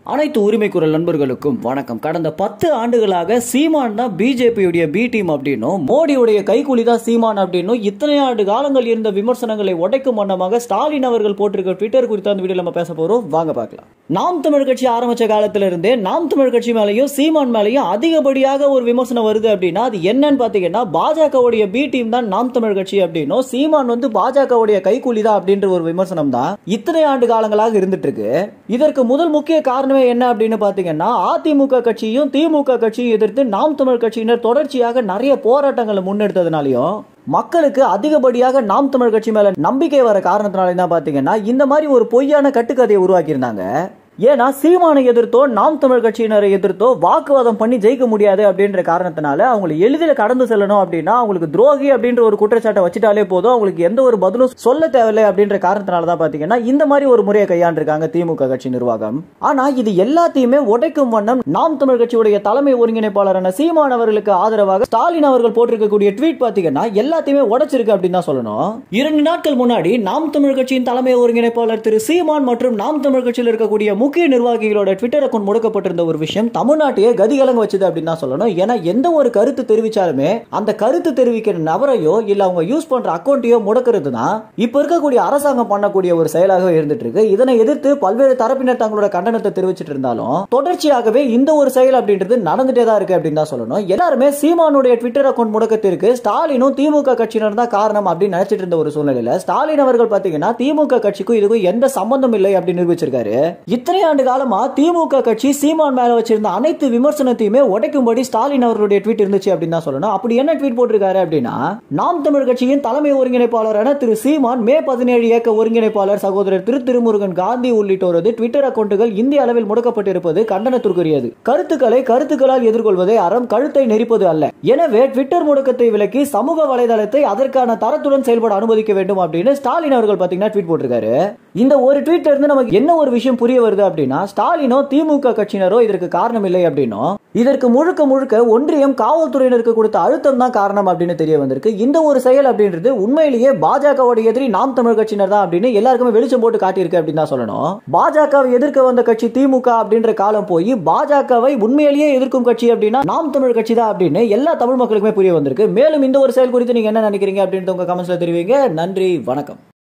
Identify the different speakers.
Speaker 1: அனைத்து உரிமை குரல் நண்பர்களுக்கும் வணக்கம் கடந்த பத்து ஆண்டுகளாக சீமான் தான் பிஜேபியுடைய பி டீம் அப்படின்னும் மோடியுடைய கைக்கூலி தான் சீமான் அப்படின்னும் இத்தனை ஆண்டு காலங்கள் இருந்த விமர்சனங்களை உடைக்கும் வண்ணமாக ஸ்டாலின் அவர்கள் போட்டிருக்க ட்விட்டர் குறித்த அந்த வீடியோ நம்ம பேச போறோம் வாங்க பார்க்கலாம் நாம் தமிழ் கட்சி ஆரம்பிச்ச காலத்துல இருந்தே நாம் தமிழ் கட்சி மேலேயும் சீமான் மேலேயும் அதிகப்படியாக ஒரு விமர்சனம் வருது அப்படின்னா அது என்னன்னு பாத்தீங்கன்னா பாஜகவுடைய பி டீம் தான் நாம் தமிழ் கட்சி அப்படின்னும் சீமான் வந்து பாஜகவுடைய கைக்கூலி தான் அப்படின்ற ஒரு விமர்சனம் தான் இத்தனை ஆண்டு காலங்களாக இருந்துட்டு இருக்கு இதற்கு முதல் முக்கிய காரணமே என்ன அப்படின்னு பாத்தீங்கன்னா அதிமுக கட்சியும் திமுக கட்சியும் எதிர்த்து நாம் தமிழ் கட்சியினர் தொடர்ச்சியாக நிறைய போராட்டங்களை முன்னெடுத்ததுனாலையும் மக்களுக்கு அதிகப்படியாக நாம் தமிழ் கட்சி மேல நம்பிக்கை வர காரணத்தினால தான் பாத்தீங்கன்னா இந்த மாதிரி ஒரு பொய்யான கட்டுக்கதையை உருவாக்கியிருந்தாங்க ஏன்னா சீமானை எதிர்த்தோ நாம் தமிழ் கட்சியினரை எதிர்த்தோ வாக்குவாதம் பண்ணி ஜெயிக்க முடியாது அப்படின்ற காரணத்தினால அவங்களை எளிதில் கடந்து செல்லணும் அப்படின்னா அவங்களுக்கு துரோகி அப்படின்ற ஒரு குற்றச்சாட்டை வச்சுட்டாலே போதும் அவங்களுக்கு எந்த ஒரு பதிலும் சொல்ல தேவையில்லை அப்படின்ற காரணத்தினால தான் பாத்தீங்கன்னா இந்த மாதிரி ஒரு முறையை கையாண்டிருக்காங்க திமுக கட்சி நிர்வாகம் ஆனா இது எல்லாத்தையுமே உடைக்கும் வண்ணம் நாம் தமிழ் கட்சியுடைய தலைமை ஒருங்கிணைப்பாளரான சீமான் அவர்களுக்கு ஆதரவாக ஸ்டாலின் அவர்கள் போட்டிருக்கக்கூடிய ட்வீட் பாத்தீங்கன்னா எல்லாத்தையுமே உடைச்சிருக்கு அப்படின்னு தான் சொல்லணும் இரண்டு நாட்கள் முன்னாடி நாம் தமிழ் கட்சியின் தலைமை ஒருங்கிணைப்பாளர் திரு சீமான் மற்றும் நாம் தமிழ் கட்சியில் இருக்கக்கூடிய முக்கிய நிர்வாகிகளோட ட்விட்டர் அக்கௌண்ட் முடக்கப்பட்டிருந்த ஒரு விஷயம் தமிழ்நாட்டையே கதிகலங்க வச்சது அப்படின்னு தான் சொல்லணும் ஏன்னா எந்த ஒரு கருத்து தெரிவிச்சாலுமே அந்த கருத்து தெரிவிக்கிற நபரையோ இல்ல அவங்க யூஸ் பண்ற அக்கௌண்ட்டையோ முடக்கிறது தான் இப்ப இருக்கக்கூடிய அரசாங்கம் பண்ணக்கூடிய ஒரு செயலாக இருந்துட்டு இருக்கு இதனை எதிர்த்து பல்வேறு தரப்பினர் தங்களோட கண்டனத்தை தெரிவிச்சிட்டு இருந்தாலும் தொடர்ச்சியாகவே இந்த ஒரு செயல் அப்படின்றது நடந்துட்டே தான் இருக்கு அப்படின்னு தான் சொல்லணும் எல்லாருமே சீமானுடைய ட்விட்டர் அக்கௌண்ட் முடக்கத்திற்கு ஸ்டாலினும் திமுக கட்சியினர் தான் காரணம் அப்படின்னு நினைச்சிட்டு இருந்த ஒரு சூழ்நிலையில ஸ்டாலின் அவர்கள் பாத்தீங்கன்னா திமுக கட்சிக்கும் இதுக்கும் எந்த சம்பந்தம் இல்லை அப்படின்னு நிரூபிச்சிருக்காரு இத்தனை ஆண்டு காலமா திமுக கட்சி சீமான் மேல வச்சிருந்த அனைத்து விமர்சனத்தையுமே உடைக்கும்படி ஸ்டாலின் அவர்களுடைய ட்வீட் இருந்துச்சு அப்படின்னு தான் சொல்லணும் அப்படி என்ன ட்வீட் போட்டிருக்காரு அப்படின்னா நாம் தமிழ் கட்சியின் தலைமை ஒருங்கிணைப்பாளரான திரு சீமான் மே பதினேழு இயக்க ஒருங்கிணைப்பாளர் சகோதரர் திரு திருமுருகன் காந்தி உள்ளிட்டோரது ட்விட்டர் அக்கௌண்ட்டுகள் இந்திய அளவில் முடக்கப்பட்டிருப்பது கண்டனத்திற்குரியது கருத்துக்களை கருத்துக்களால் எதிர்கொள்வதே அறம் கழுத்தை நெரிப்பது அல்ல எனவே ட்விட்டர் முடக்கத்தை விலக்கி சமூக வலைதளத்தை அதற்கான தரத்துடன் செயல்பட அனுமதிக்க வேண்டும் அப்படின்னு ஸ்டாலின் அவர்கள் பாத்தீங்கன்னா ட்வீட் போட்டிருக்காரு இந்த ஒரு ட்வீட்ல இருந்து நமக்கு என்ன ஒரு விஷயம் புரிய வருது அப்படின்னா ஸ்டாலினோ திமுக கட்சியினரோ இதற்கு காரணம் இல்லை அப்படின்னும் இதற்கு முழுக்க முழுக்க ஒன்றியம் காவல்துறையினருக்கு கொடுத்த அழுத்தம் தான் காரணம் அப்படின்னு தெரிய வந்திருக்கு இந்த ஒரு செயல் அப்படின்றது உண்மையிலேயே பாஜகவோட எதிரி நாம் தமிழ் கட்சியினர் தான் அப்படின்னு எல்லாருக்குமே வெளிச்சம் போட்டு காட்டியிருக்கு அப்படின்னு தான் சொல்லணும் பாஜகவை எதிர்க்க வந்த கட்சி திமுக அப்படின்ற காலம் போய் பாஜகவை உண்மையிலேயே எதிர்க்கும் கட்சி அப்படின்னா நாம் தமிழ் கட்சி தான் அப்படின்னு எல்லா தமிழ் மக்களுக்குமே புரிய வந்திருக்கு மேலும் இந்த ஒரு செயல் குறித்து நீங்க என்ன நினைக்கிறீங்க அப்படின்ட்டு உங்க கமெண்ட்ஸ்ல தெரிவிங்க நன்றி வணக்கம்